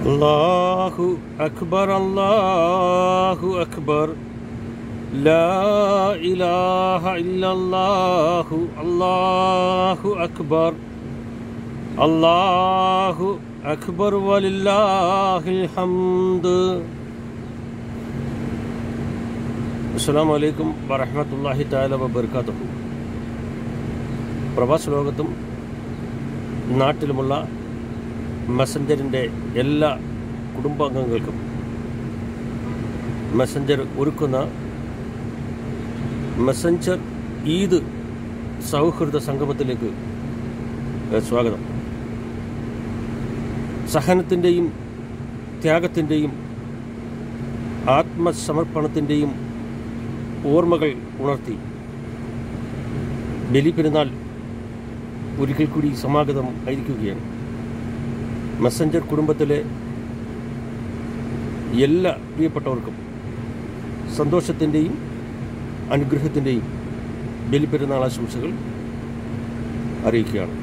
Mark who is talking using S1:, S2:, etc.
S1: അല്ലാഹു അക്ബർ അല്ലാഹു അക്ബർ ലാ ഇലാഹ ഇല്ലല്ലാഹു അല്ലാഹു അക്ബർ അല്ലാഹു അക്ബർ വലില്ലാഹിൽ ഹംദ് അസ്സലാമു അലൈക്കും വറഹ്മത്തുള്ളാഹി തആല വബർക്കാത്തുഹു പ്രവാസ ലോകത്തും നാട്ടിലുമുള്ള മെസ്സഞ്ചറിൻ്റെ എല്ലാ കുടുംബാംഗങ്ങൾക്കും മെസ്സഞ്ചർ ഒരുക്കുന്ന മെസ്സഞ്ചർ ഈദ് സൗഹൃദ സംഗമത്തിലേക്ക് ഏഹ്, സ്വാഗതം സഹനത്തിൻ്റെയും ത്യാഗത്തിൻ്റെയും ആത്മസമർപ്പണത്തിൻ്റെയും ഓർമ്മകൾ ഉണർത്തി ബലിപെരുന്നാൾ ഒരിക്കൽ കൂടി സമാഗതം ആയിരിക്കുകയാണ് മെസ്സഞ്ചർ കുടുംബത്തിലെ എല്ലാ പ്രിയപ്പെട്ടവർക്കും സന്തോഷത്തിൻ്റെയും അനുഗ്രഹത്തിൻ്റെയും ബലിപെരുന്നാൾ ആശംസകൾ അറിയിക്കുകയാണ്